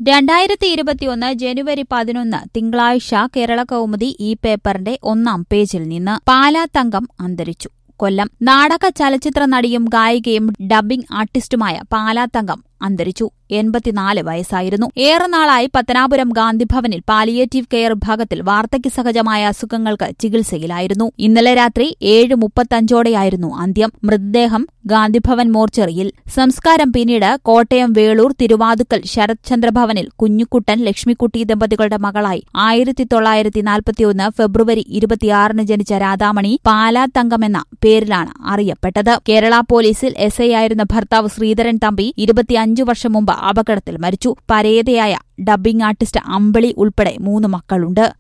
രണ്ടായിരത്തി ഇരുപത്തിയൊന്ന് ജനുവരി പതിനൊന്ന് തിങ്കളാഴ്ച കേരള കൗമുദി ഈ പേപ്പറിന്റെ ഒന്നാം പേജിൽ നിന്ന് പാലാ തങ്കം അന്തരിച്ചു കൊല്ലം നാടക ചലച്ചിത്ര നടിയും ഗായികയും ഡബ്ബിംഗ് ആർട്ടിസ്റ്റുമായ പാലാ തങ്കം അന്തരിച്ചു എൺപത്തിനാല് വയസ്സായിരുന്നു ഏറെ നാളായി പത്തനാപുരം ഗാന്ധിഭവനിൽ പാലിയേറ്റീവ് കെയർ വിഭാഗത്തിൽ വാർദ്ധക്യ സഹജമായ അസുഖങ്ങൾക്ക് ചികിത്സയിലായിരുന്നു ഇന്നലെ രാത്രി ഏഴ് മുപ്പത്തഞ്ചോടെയായിരുന്നു അന്ത്യം മൃതദേഹം ഗാന്ധിഭവൻ മോർച്ചറിയിൽ സംസ്കാരം പിന്നീട് കോട്ടയം വേളൂർ തിരുവാതുക്കൽ ശരത് ചന്ദ്രഭവനിൽ കുഞ്ഞുക്കുട്ടൻ ലക്ഷ്മിക്കുട്ടി ദമ്പതികളുടെ മകളായി ആയിരത്തി തൊള്ളായിരത്തി നാൽപ്പത്തിയൊന്ന് ഫെബ്രുവരി ഇരുപത്തിയാറിന് ജനിച്ച രാധാമണി പാലാ തങ്കം എന്ന പേരിലാണ് അറിയപ്പെട്ടത് കേരള പോലീസിൽ എസ് ഐ ആയിരുന്ന ഭർത്താവ് ശ്രീധരൻ തമ്പി ഇരുപത്തിയഞ്ചു വർഷം മുമ്പ് അപകടത്തിൽ മരിച്ചു പരേതയായ ഡബ്ബിംഗ് ആർട്ടിസ്റ്റ് അമ്പിളി ഉൾപ്പെടെ മൂന്ന് മക്കളുണ്ട്